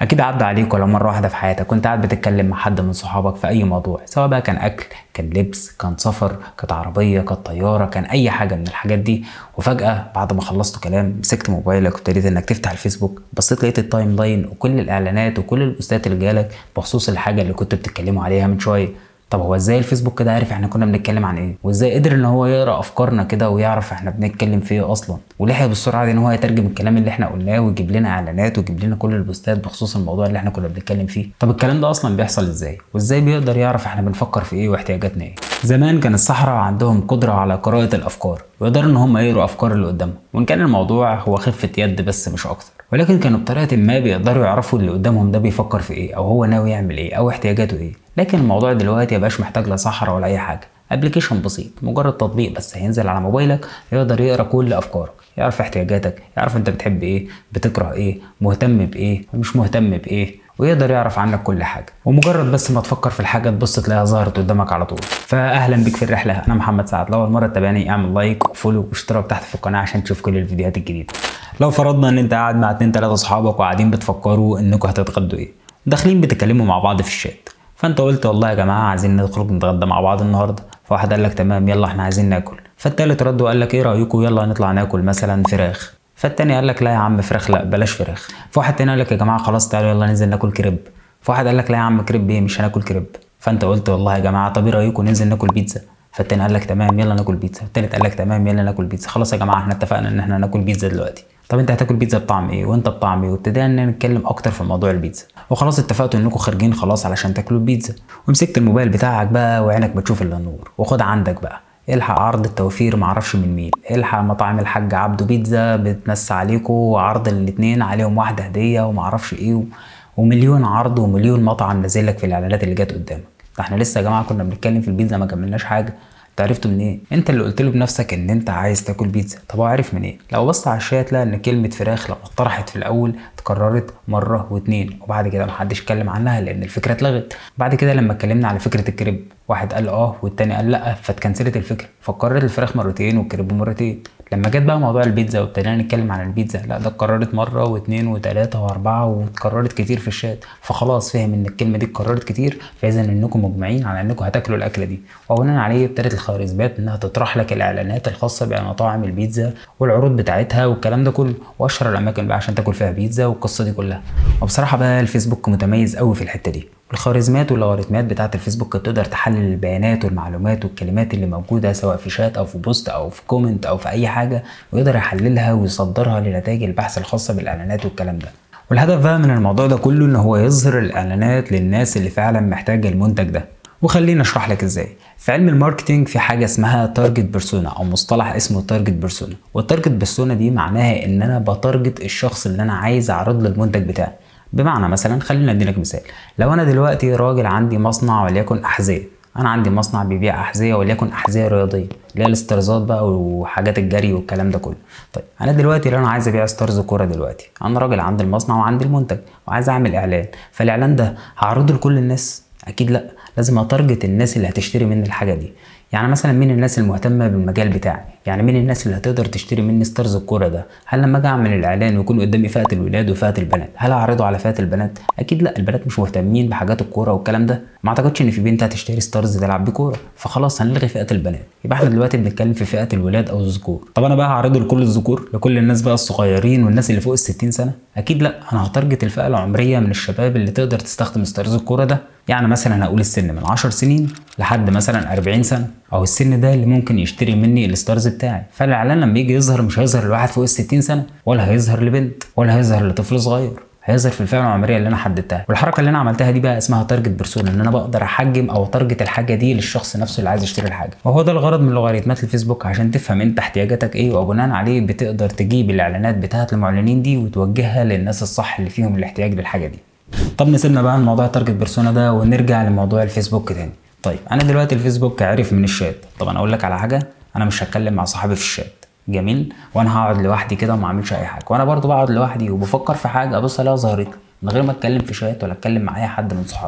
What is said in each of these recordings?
اكيد عدى عليك ولا مره واحده في حياتك كنت قاعد بتتكلم مع حد من صحابك في اي موضوع سواء بقى كان اكل كان لبس كان سفر كانت عربيه كانت طياره كان اي حاجه من الحاجات دي وفجاه بعد ما خلصتوا كلام مسكت موبايلك وابتديت انك تفتح الفيسبوك بصيت لقيت التايم لاين وكل الاعلانات وكل البوستات اللي جالك بخصوص الحاجه اللي كنتوا بتتكلموا عليها من شويه طب هو ازاي الفيسبوك كده عارف احنا كنا بنتكلم عن ايه وازاي قدر ان هو يقرا افكارنا كده ويعرف احنا بنتكلم في ايه اصلا ولحق بالسرعه دي ان هو يترجم الكلام اللي احنا قلناه ويجيب لنا اعلانات ويجيب لنا كل البوستات بخصوص الموضوع اللي احنا كنا بنتكلم فيه طب الكلام ده اصلا بيحصل ازاي وازاي بيقدر يعرف احنا بنفكر في ايه واحتياجاتنا ايه زمان كان السحرة عندهم قدرة على قراءة الأفكار ويقدروا إن هم يقروا أفكار اللي قدامهم وإن كان الموضوع هو خفة يد بس مش أكتر ولكن كانوا بطريقة ما بيقدروا يعرفوا اللي قدامهم ده بيفكر في إيه أو هو ناوي يعمل إيه أو احتياجاته إيه لكن الموضوع دلوقتي مبقاش محتاج لا سحرة ولا أي حاجة ابلكيشن بسيط مجرد تطبيق بس هينزل على موبايلك يقدر يقرا كل افكارك يعرف احتياجاتك يعرف انت بتحب ايه بتكره ايه مهتم بايه مش مهتم بايه ويقدر يعرف عنك كل حاجه ومجرد بس ما تفكر في الحاجه تبص تلاقيها ظهرت قدامك على طول فاهلا بك في الرحله انا محمد سعد لو اول مره تتابعني اعمل لايك وفولو واشتراك تحت في القناه عشان تشوف كل الفيديوهات الجديده لو فرضنا ان انت قاعد مع اتنين تلاته اصحابك وقاعدين بتفكروا انكم هتتغدوا ايه داخلين بتتكلموا مع بعض في الشات فانت قلت والله يا جماعه عايزين نخرج نتغدى مع بعض النهارده فواحد قال لك تمام يلا احنا عايزين ناكل فالتالت رد وقال لك ايه رايكم يلا نطلع ناكل مثلا فراخ فالتاني قال لك لا يا عم فراخ لا بلاش فراخ فواحد تاني قال لك يا جماعه خلاص تعالوا يلا ننزل ناكل كريب فواحد قال لك لا يا عم كريب ايه مش هناكل كريب فانت قلت والله يا جماعه طب ايه رايكم ننزل ناكل بيتزا فالتاني قال لك تمام يلا ناكل بيتزا التالت قال لك تمام يلا ناكل بيتزا خلاص يا جماعه احنا اتفقنا ان احنا ناكل بيتزا دلوقتي طب انت هتاكل بيتزا بطعم ايه وانت بطعم ايه وابتدينا نتكلم اكتر في موضوع البيتزا وخلاص اتفقتوا انكم خارجين خلاص علشان تاكلوا البيتزا ومسكت الموبايل بتاعك بقى وعينك بتشوف الا النور وخد عندك بقى الحق عرض التوفير معرفش من مين الحق مطاعم الحاج عبده بيتزا بتمسي عليكم وعرض الاتنين عليهم واحده هديه ومعرفش ايه و... ومليون عرض ومليون مطعم نازل لك في الاعلانات اللي جت قدامك ده احنا لسه يا جماعه كنا بنتكلم في البيتزا ما كملناش حاجه انت عرفته منين؟ إيه؟ انت اللي قلت له بنفسك ان انت عايز تاكل بيتزا، طب هو عارف منين؟ إيه؟ لو بص على الشات لقى ان كلمه فراخ لما اتطرحت في الاول اتكررت مره واتنين وبعد كده محدش اتكلم عنها لان الفكره اتلغت، بعد كده لما اتكلمنا على فكره الكريب واحد قال اه والتاني قال لا فاتكنسلت الفكره فكررت الفراخ مرتين والكريب مرتين لما جت بقى موضوع البيتزا وابتدينا نتكلم عن البيتزا لا ده اتكررت مره واثنين وثلاثه واربعه واتكررت كتير في الشات فخلاص فهم ان الكلمه دي اتكررت كتير فاذا انكم مجمعين على انكم هتاكلوا الاكله دي وبناء عليه ابتدت الخوارزميات انها تطرح لك الاعلانات الخاصه بمطاعم البيتزا والعروض بتاعتها والكلام ده كله واشهر الاماكن بقى عشان تاكل فيها بيتزا والقصه دي كلها وبصراحه بقى الفيسبوك متميز قوي في الحته دي الخوارزميات واللوغاريتمات بتاعه الفيسبوك كانت تقدر تحلل البيانات والمعلومات والكلمات اللي موجوده سواء في شات او في بوست او في كومنت او في اي حاجه ويقدر يحللها ويصدرها لنتائج البحث الخاصه بالاعلانات والكلام ده والهدف بقى من الموضوع ده كله ان هو يظهر الاعلانات للناس اللي فعلا محتاجه المنتج ده وخليني اشرح لك ازاي في علم الماركتينج في حاجه اسمها تارجت بيرسونا او مصطلح اسمه تارجت بيرسونا والتارجت بيرسونا دي معناها ان انا بتارجت الشخص اللي انا عايز اعرض له المنتج بتاعي بمعنى مثلا خلينا اديلك مثال لو انا دلوقتي راجل عندي مصنع وليكن احذيه انا عندي مصنع بيبيع احذيه وليكن احذيه رياضيه اللي هي الاسترزات بقى وحاجات الجري والكلام ده كله طيب انا دلوقتي لو انا عايز ابيع ستارز كوره دلوقتي انا راجل عندي المصنع وعندي المنتج وعايز اعمل اعلان فالاعلان ده هعرضه لكل الناس اكيد لا لازم اتارجت الناس اللي هتشتري مني الحاجه دي يعني مثلا مين الناس المهتمه بالمجال بتاعي يعني مين الناس اللي هتقدر تشتري مني ستارز الكوره ده هل لما اجي اعمل الاعلان ويكون قدامي فئه الولاد وفئه البنات هل اعرضه على فئه البنات اكيد لا البنات مش مهتمين بحاجات الكوره والكلام ده ما اعتقدش ان في بنت هتشتري ستارز تلعب بكوره فخلاص هنلغي فئه البنات يبقى احنا دلوقتي بنتكلم في فئه الولاد او الذكور طب انا بقى هعرضه لكل الذكور لكل الناس بقى الصغيرين والناس اللي فوق ال 60 سنه اكيد لا انا هتارجت الفئه العمريه من الشباب اللي تقدر تستخدم ستارز الكوره ده يعني مثلا هقول السن من 10 سنين لحد مثلا 40 سنه او السن ده اللي ممكن يشتري مني الستارز بتاعي فالاعلان لما يجي يظهر مش هيظهر لواحد فوق ال 60 سنه ولا هيظهر لبنت ولا هيظهر لطفل صغير هيظهر في الفئه العمريه اللي انا حددتها والحركه اللي انا عملتها دي بقى اسمها تارجت بيرسونا ان انا بقدر احجم او تارجت الحاجه دي للشخص نفسه اللي عايز يشتري الحاجه وهو ده الغرض من لوغاريتمات الفيسبوك عشان تفهم انت احتياجاتك ايه وبناء عليه بتقدر تجيب الاعلانات بتاعه المعلنين دي وتوجهها للناس الصح اللي فيهم الاحتياج للحاجه دي طب نسيبنا بقى من موضوع التارجت بيرسونا ده ونرجع لموضوع الفيسبوك تاني طيب انا دلوقتي الفيسبوك عرف من الشات طب انا اقول لك على حاجه انا مش هتكلم مع صحابي في الشات جميل وانا هقعد لوحدي كده وما اعملش اي حاجه وانا برضو بقعد لوحدي وبفكر في حاجه ابص الاقيها ظهرت من غير ما اتكلم في شات ولا اتكلم مع اي حد من صحابي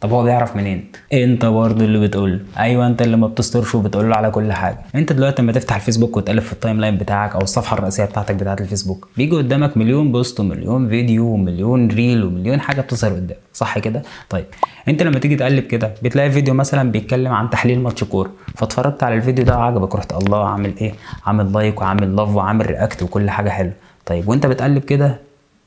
طب هو بيعرف منين انت برضه اللي بتقول له ايوه انت اللي ما بتسترش وبتقول له على كل حاجه انت دلوقتي لما تفتح الفيسبوك وتقلب في التايم لاين بتاعك او الصفحه الرئيسيه بتاعتك بتاعه الفيسبوك بيجي قدامك مليون بوست ومليون فيديو ومليون ريل ومليون حاجه بتظهر قدامك صح كده طيب انت لما تيجي تقلب كده بتلاقي فيديو مثلا بيتكلم عن تحليل ماتش كوره فاتفرجت على الفيديو ده وعجبك رحت الله عامل ايه عامل لايك وعامل لاف وعامل رياكت وكل حاجه حلوه طيب وانت بتقلب كده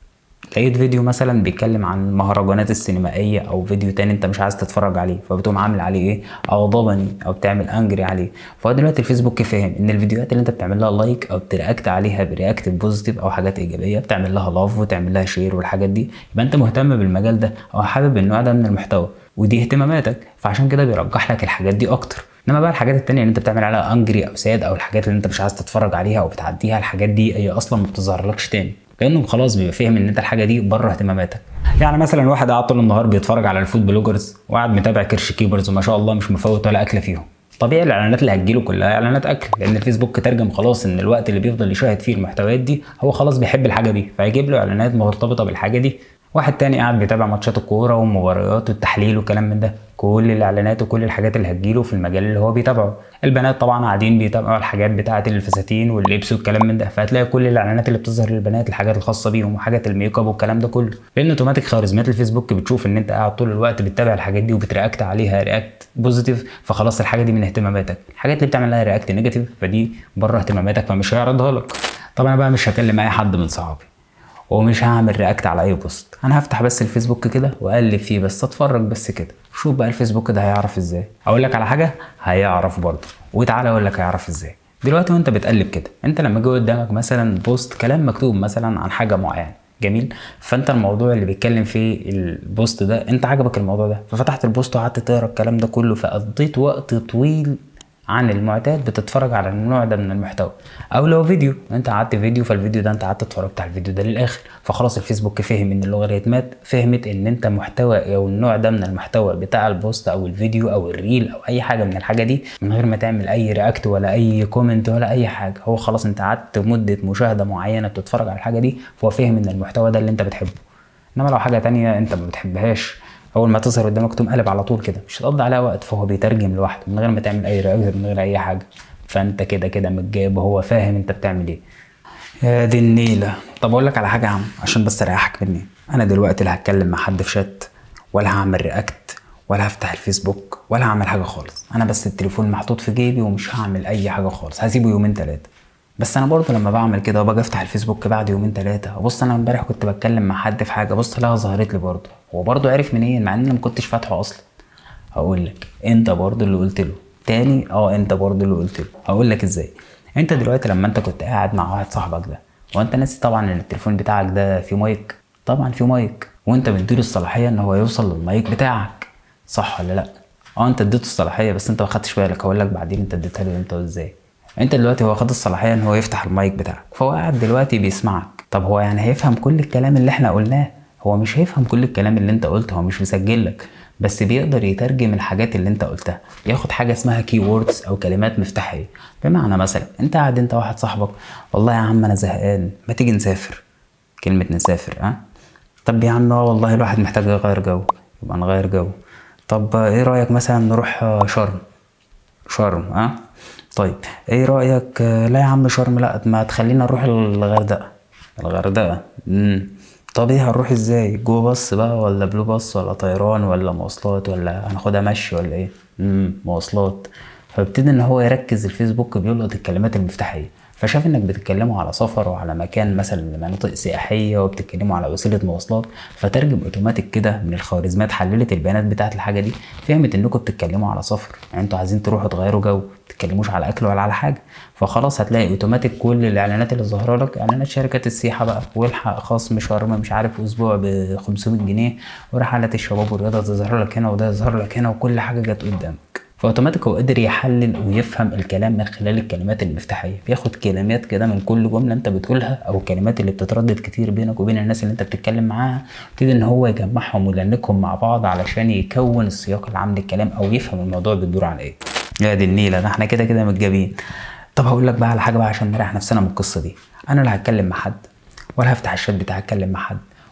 لقيت فيديو مثلا بيتكلم عن المهرجانات السينمائية أو فيديو تاني أنت مش عايز تتفرج عليه فبتقوم عامل عليه إيه أغضبني أو بتعمل أنجري عليه فهو دلوقتي الفيسبوك فاهم إن الفيديوهات اللي أنت بتعمل لها لايك أو بترياكت عليها برياكت بوزيتيف أو حاجات إيجابية بتعمل لها لاف وتعمل لها شير والحاجات دي يبقى أنت مهتم بالمجال ده أو حابب النوع ده من المحتوى ودي اهتماماتك فعشان كده بيرجح لك الحاجات دي أكتر انما بقى الحاجات التانية اللي انت بتعمل عليها انجري او ساد او الحاجات اللي انت مش عايز تتفرج عليها او بتعديها الحاجات دي هي اصلا ما بتظهرلكش تاني لانه خلاص بيبقى فاهم ان انت الحاجه دي بره اهتماماتك يعني مثلا واحد قاعد طول النهار بيتفرج على الفود بلوجرز وقاعد متابع كرش كيبرز وما شاء الله مش مفوت ولا اكله فيهم طبيعي الاعلانات اللي هتجيله كلها اعلانات اكل لان الفيسبوك ترجم خلاص ان الوقت اللي بيفضل يشاهد فيه المحتويات دي هو خلاص بيحب الحاجه دي فهيجيب له اعلانات مرتبطه بالحاجه دي واحد تاني قاعد بيتابع ماتشات الكوره والمباريات والتحليل وكلام من ده كل الاعلانات وكل الحاجات اللي هتجيله في المجال اللي هو بيتابعه البنات طبعا قاعدين بيتابعوا الحاجات بتاعه الفساتين واللبس والكلام من ده فهتلاقي كل الاعلانات اللي بتظهر للبنات الحاجات الخاصه بيهم وحاجات الميك اب والكلام ده كله لان اوتوماتيك خوارزميات الفيسبوك بتشوف ان انت قاعد طول الوقت بتتابع الحاجات دي وبترياكت عليها رياكت بوزيتيف فخلاص الحاجه دي من اهتماماتك الحاجات اللي بتعمل لها رياكت نيجاتيف فدي بره اهتماماتك فمش هيعرضها لك طبعا انا بقى مش هكلم اي حد من صحابي ومش هعمل رياكت على اي بوست انا هفتح بس الفيسبوك كده واقلب فيه بس اتفرج بس كده شوف بقى الفيسبوك ده هيعرف ازاي اقول لك على حاجه هيعرف برضه وتعالى اقول لك هيعرف ازاي دلوقتي وانت بتقلب كده انت لما جه قدامك مثلا بوست كلام مكتوب مثلا عن حاجه معينه جميل فانت الموضوع اللي بيتكلم فيه البوست ده انت عجبك الموضوع ده ففتحت البوست وقعدت تقرا الكلام ده كله فقضيت وقت طويل عن المعتاد بتتفرج على النوع ده من المحتوى او لو فيديو انت قعدت فيديو فالفيديو ده انت قعدت اتفرجت على الفيديو ده للاخر فخلاص الفيسبوك فهم ان اللوغاريتمات فهمت ان انت محتوى او النوع ده من المحتوى بتاع البوست او الفيديو او الريل او اي حاجه من الحاجه دي من غير ما تعمل اي رياكت ولا اي كومنت ولا اي حاجه هو خلاص انت قعدت مده مشاهده معينه بتتفرج على الحاجه دي فهو فهم ان المحتوى ده اللي انت بتحبه انما لو حاجه تانية انت ما بتحبهاش اول ما تظهر قدامك تقوم قلب على طول كده مش هتقضي عليها وقت فهو بيترجم لوحده من غير ما تعمل اي رياكت من غير اي حاجه فانت كده كده متجايب وهو فاهم انت بتعمل ايه يا دي النيله طب اقول لك على حاجه يا عم عشان بس اريحك مني انا دلوقتي لا هتكلم مع حد في شات ولا هعمل رياكت ولا هفتح الفيسبوك ولا هعمل حاجه خالص انا بس التليفون محطوط في جيبي ومش هعمل اي حاجه خالص هسيبه يومين ثلاثه بس انا برضه لما بعمل كده وباجي افتح الفيسبوك بعد يومين ثلاثه بص انا امبارح كنت بتكلم مع حد في حاجه بص لها ظهرت لي برضه هو برضه عرف منين مع ان انا ما كنتش فاتحه اصلا هقول لك انت برضه اللي قلت له تاني اه انت برضه اللي قلت له هقول لك ازاي انت دلوقتي لما انت كنت قاعد مع واحد صاحبك ده وانت ناسي طبعا ان التليفون بتاعك ده فيه مايك طبعا فيه مايك وانت مديله الصلاحيه ان هو يوصل للمايك بتاعك صح ولا لا اه انت اديته الصلاحيه بس انت ما خدتش بالك هقول لك بعدين انت اديتها له امتى وازاي انت دلوقتي هو خد الصلاحيه ان هو يفتح المايك بتاعك فهو قاعد دلوقتي بيسمعك طب هو يعني هيفهم كل الكلام اللي احنا قلناه هو مش هيفهم كل الكلام اللي انت قلته هو مش مسجل لك بس بيقدر يترجم الحاجات اللي انت قلتها ياخد حاجه اسمها كي ووردز او كلمات مفتاحيه بمعنى مثلا انت قاعد انت واحد صاحبك والله يا عم انا زهقان ما تيجي نسافر كلمه نسافر ها أه؟ طب يا عم والله الواحد محتاج يغير جو يبقى نغير جو طب ايه رايك مثلا نروح شرم شرم ها أه؟ طيب ايه رايك لا يا عم شرم لا ما تخلينا نروح الغردقه الغردقه امم طب ايه هنروح ازاي جو باص بقى ولا بلو باص ولا طيران ولا مواصلات ولا هناخدها مشي ولا ايه امم مواصلات فابتدي ان هو يركز الفيسبوك بيلقط الكلمات المفتاحيه فشاف انك بتتكلموا على سفر وعلى مكان مثلا مناطق سياحيه وبتتكلموا على وسيله مواصلات فترجم اوتوماتيك كده من الخوارزميات حللت البيانات بتاعت الحاجه دي فهمت انكم بتتكلموا على سفر يعني انتوا عايزين تروحوا تغيروا جو بتتكلموش على اكل ولا على حاجه فخلاص هتلاقي اوتوماتيك كل الاعلانات اللي ظاهره لك اعلانات شركات السياحه بقى والحق خصم شرم مش عارف اسبوع ب 500 جنيه ورحلات الشباب والرياضه تظهر لك هنا وده يظهر لك هنا وكل حاجه جت قدامك فاوتوماتيك هو قدر يحلل ويفهم الكلام من خلال الكلمات المفتاحيه بياخد كلمات كده من كل جمله انت بتقولها او الكلمات اللي بتتردد كتير بينك وبين الناس اللي انت بتتكلم معاها يبتدي ان هو يجمعهم ويلنكهم مع بعض علشان يكون السياق العام للكلام او يفهم الموضوع بتدور على ايه يا دي النيله ده احنا كده كده متجابين طب هقول لك بقى على حاجه بقى عشان نريح نفسنا من القصه دي انا لا هتكلم مع حد ولا هفتح الشات بتاعي اتكلم مع حد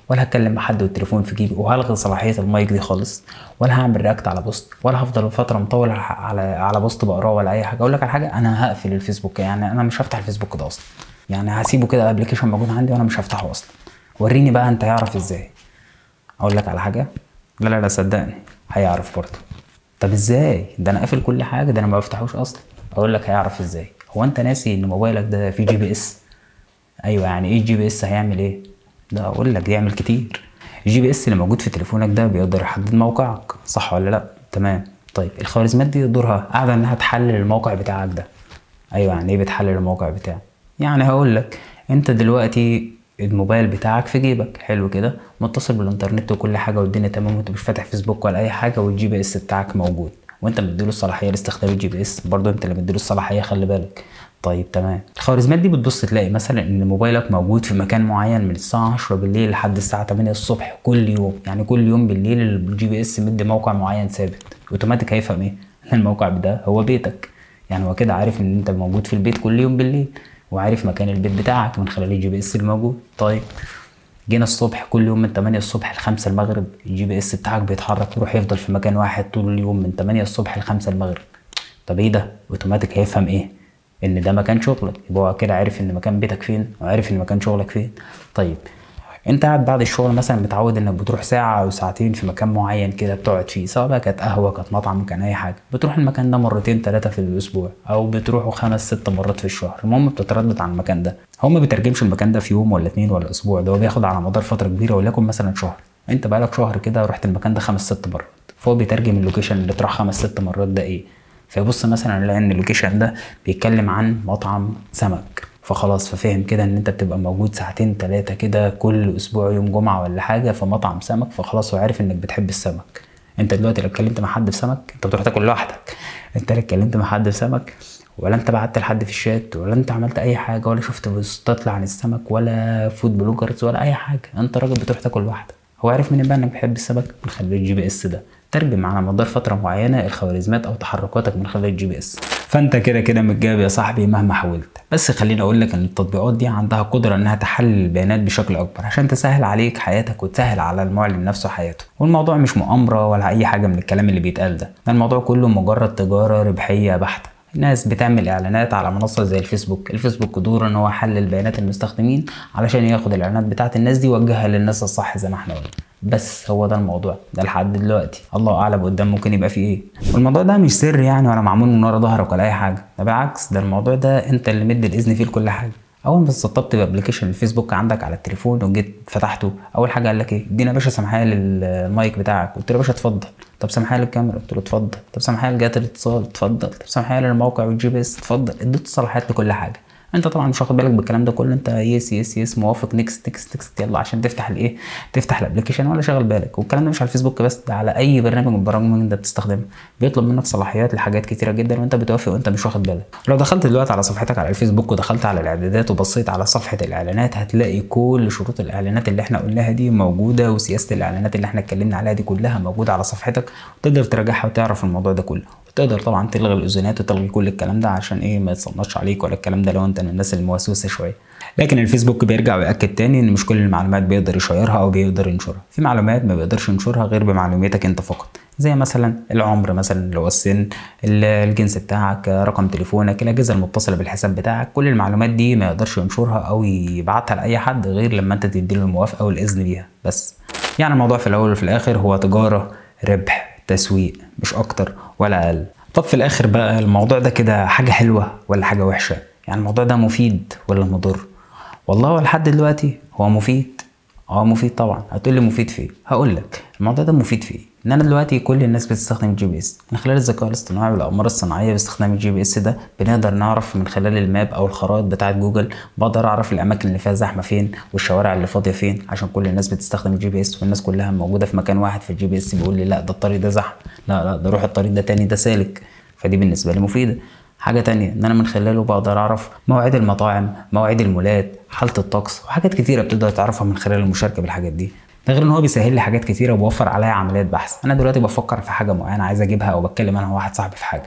ولا هتكلم مع حد والتليفون في جيبي وهلغي صلاحيه المايك دي خالص ولا هعمل رياكت على بوست ولا هفضل فتره مطول على على بوست بقراه ولا اي حاجه اقول لك على حاجه انا هقفل الفيسبوك يعني انا مش هفتح الفيسبوك ده اصلا يعني هسيبه كده ابلكيشن موجود عندي وانا مش هفتحه اصلا وريني بقى انت هيعرف ازاي اقول لك على حاجه لا لا لا صدقني هيعرف برضه طب ازاي ده انا قافل كل حاجه ده انا ما بفتحوش اصلا اقول لك هيعرف ازاي هو انت ناسي ان موبايلك ده فيه جي بي اس ايوه يعني ايه الجي بي اس هيعمل ايه ده اقول لك بيعمل كتير الجي بي اس اللي موجود في تليفونك ده بيقدر يحدد موقعك صح ولا لا تمام طيب الخوارزميات دي دورها قاعده انها تحلل الموقع بتاعك ده ايوه يعني ايه بتحلل الموقع بتاعك يعني هقول لك انت دلوقتي الموبايل بتاعك في جيبك حلو كده متصل بالانترنت وكل حاجه والدنيا تمام وانت مش فاتح فيسبوك ولا اي حاجه والجي بي اس بتاعك موجود وانت مديله الصلاحيه لاستخدام الجي بي اس برضه انت اللي مديله الصلاحيه خلي بالك طيب تمام الخوارزميات دي بتبص تلاقي مثلا ان موبايلك موجود في مكان معين من الساعه 10 بالليل لحد الساعه 8 الصبح كل يوم يعني كل يوم بالليل الجي بي اس مدي موقع معين ثابت اوتوماتيك هيفهم ايه ان الموقع ده هو بيتك يعني هو كده عارف ان انت موجود في البيت كل يوم بالليل وعارف مكان البيت بتاعك من خلال الجي بي اس الموجود طيب جينا الصبح كل يوم من 8 الصبح ل 5 المغرب الجي بي اس بتاعك بيتحرك يروح يفضل في مكان واحد طول اليوم من 8 الصبح ل 5 المغرب طب ايه ده اوتوماتيك هيفهم ايه ان ده مكان شغلك يبقى هو كده عارف ان مكان بيتك فين وعارف ان مكان شغلك فين طيب انت قاعد بعد الشغل مثلا متعود انك بتروح ساعه او ساعتين في مكان معين كده بتقعد فيه سواء بقى كانت قهوه كانت مطعم كان اي حاجه بتروح المكان ده مرتين ثلاثه في الاسبوع او بتروحوا خمس ست مرات في الشهر المهم بتتردد على المكان ده هو ما بيترجمش المكان ده في يوم ولا اتنين ولا اسبوع ده هو بياخد على مدار فتره كبيره وليكن مثلا شهر انت بقالك شهر كده رحت المكان ده خمس ست مرات فهو بيترجم اللوكيشن اللي تروح خمس ست مرات ده ايه فيبص مثلا يلاقي ان اللوكيشن ده بيتكلم عن مطعم سمك فخلاص ففهم كده ان انت بتبقى موجود ساعتين ثلاثه كده كل اسبوع يوم جمعه ولا حاجه في مطعم سمك فخلاص هو عارف انك بتحب السمك انت دلوقتي لو اتكلمت مع حد في سمك انت بتروح تاكل لوحدك انت لو اتكلمت مع حد في سمك ولا انت بعت لحد في الشات ولا انت عملت اي حاجه ولا شفت بوستات عن السمك ولا فود بلوجرز ولا اي حاجه انت راجل بتروح تاكل لوحدك هو عارف منين بقى انك بتحب السمك من خلال الجي بي اس ده ترجم على مدار فتره معينه الخوارزميات او تحركاتك من خلال الجي بي اس فانت كده كده متجاب يا صاحبي مهما حاولت بس خليني اقول لك ان التطبيقات دي عندها قدره انها تحلل البيانات بشكل اكبر عشان تسهل عليك حياتك وتسهل على المعلن نفسه حياته والموضوع مش مؤامره ولا اي حاجه من الكلام اللي بيتقال ده ده الموضوع كله مجرد تجاره ربحيه بحته ناس بتعمل اعلانات على منصه زي الفيسبوك الفيسبوك دوره ان هو يحلل بيانات المستخدمين علشان ياخد الاعلانات بتاعت الناس دي يوجهها للناس الصح زي ما احنا قلنا بس هو ده الموضوع ده لحد دلوقتي الله اعلم قدام ممكن يبقى فيه ايه والموضوع ده مش سر يعني ولا معمول من ورا ظهرك ولا اي حاجه ده بالعكس ده الموضوع ده انت اللي مدي الاذن فيه لكل حاجه اول ما سطبت بابلكيشن الفيسبوك عندك على التليفون وجيت فتحته اول حاجه قال لك ايه ادينا يا باشا سماحيه للمايك بتاعك قلت له يا باشا اتفضل طب سماحيه للكاميرا قلت له اتفضل طب سماحيه لجهات الاتصال اتفضل طب سماحيه للموقع والجي بي اس اتفضل اديته صلاحيات لكل حاجه انت طبعا مش واخد بالك بالكلام ده كله انت يس يس يس موافق نيكست نيكست نيكست يلا عشان تفتح الايه تفتح الابلكيشن ولا شاغل بالك والكلام ده مش على الفيسبوك بس ده على اي برنامج من البرامج اللي انت بتستخدمها بيطلب منك صلاحيات لحاجات كتيره جدا وانت بتوافق وانت مش واخد بالك لو دخلت دلوقتي على صفحتك على الفيسبوك ودخلت على الاعدادات وبصيت على صفحه الاعلانات هتلاقي كل شروط الاعلانات اللي احنا قلناها دي موجوده وسياسه الاعلانات اللي احنا اتكلمنا عليها دي كلها موجوده على صفحتك وتقدر تراجعها وتعرف الموضوع ده كله تقدر طبعا تلغي الاذونات وتلغي كل الكلام ده عشان ايه ما يتصنعش عليك ولا الكلام ده لو انت من الناس الموسوسه شويه لكن الفيسبوك بيرجع ويأكد تاني ان مش كل المعلومات بيقدر يشيرها او بيقدر ينشرها في معلومات ما بيقدرش ينشرها غير بمعلوماتك انت فقط زي مثلا العمر مثلا اللي هو السن الجنس بتاعك رقم تليفونك الاجهزه المتصله بالحساب بتاعك كل المعلومات دي ما يقدرش ينشرها او يبعتها لاي حد غير لما انت تديله الموافقه والاذن بيها بس يعني الموضوع في الاول وفي الاخر هو تجاره ربح تسويق مش اكتر ولا اقل طب في الاخر بقى الموضوع ده كده حاجه حلوه ولا حاجه وحشه يعني الموضوع ده مفيد ولا مضر والله لحد دلوقتي هو مفيد اه مفيد طبعا هتقول لي مفيد في ايه هقول لك الموضوع ده مفيد في ايه ان انا دلوقتي كل الناس بتستخدم الجي بي اس من خلال الذكاء الاصطناعي والاقمار الصناعيه باستخدام الجي بي اس ده بنقدر نعرف من خلال الماب او الخرائط بتاعه جوجل بقدر اعرف الاماكن اللي فيها زحمه فين والشوارع اللي فاضيه فين عشان كل الناس بتستخدم الجي بي اس والناس كلها موجوده في مكان واحد في الجي بي اس بيقول لي لا ده الطريق ده زحمه لا لا ده روح الطريق ده تاني ده سالك فدي بالنسبه لي مفيده حاجه تانية ان انا من خلاله بقدر اعرف مواعيد المطاعم مواعيد المولات حاله الطقس وحاجات كتيره بتقدر تعرفها من خلال المشاركه بالحاجات دي ده غير ان هو بيسهل لي حاجات كتيره وبيوفر عليا عمليات بحث انا دلوقتي بفكر في حاجه معينه عايز اجيبها او بتكلم انا وواحد صاحبي في حاجه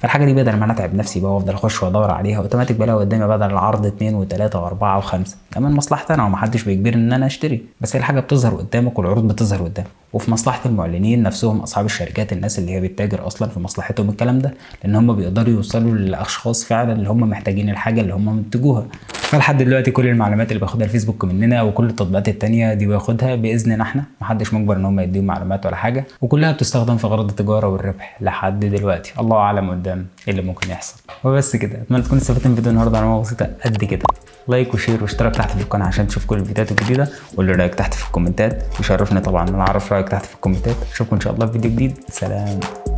فالحاجه دي بدل ما انا اتعب نفسي بقى وافضل اخش وادور عليها اوتوماتيك بلاقي قدامي بدل العرض اتنين وتلاته واربعه وخمسه كمان مصلحتي انا ومحدش بيجبرني ان انا اشتري بس هي الحاجه بتظهر قدامك والعروض بتظهر قدامك وفي مصلحه المعلنين نفسهم اصحاب الشركات الناس اللي هي بتتاجر اصلا في مصلحتهم الكلام ده لان هم بيقدروا يوصلوا للاشخاص فعلا اللي هم محتاجين الحاجه اللي هم منتجوها فلحد دلوقتي كل المعلومات اللي باخدها الفيسبوك مننا وكل التطبيقات التانية دي باخدها باذننا احنا محدش مجبر ان هم يديهم معلومات ولا حاجه وكلها بتستخدم في غرض التجاره والربح لحد دلوقتي الله اعلم قدام ايه اللي ممكن يحصل وبس كده اتمنى تكونوا استفدتوا من الفيديو النهارده معلومه بسيطه قد كده لايك وشير واشتراك تحت في القناه عشان تشوف كل الفيديوهات الجديده وقول لي رايك تحت في الكومنتات وشرفني طبعا ان انا اعرف رايك تحت في الكومنتات اشوفكم ان شاء الله في فيديو جديد سلام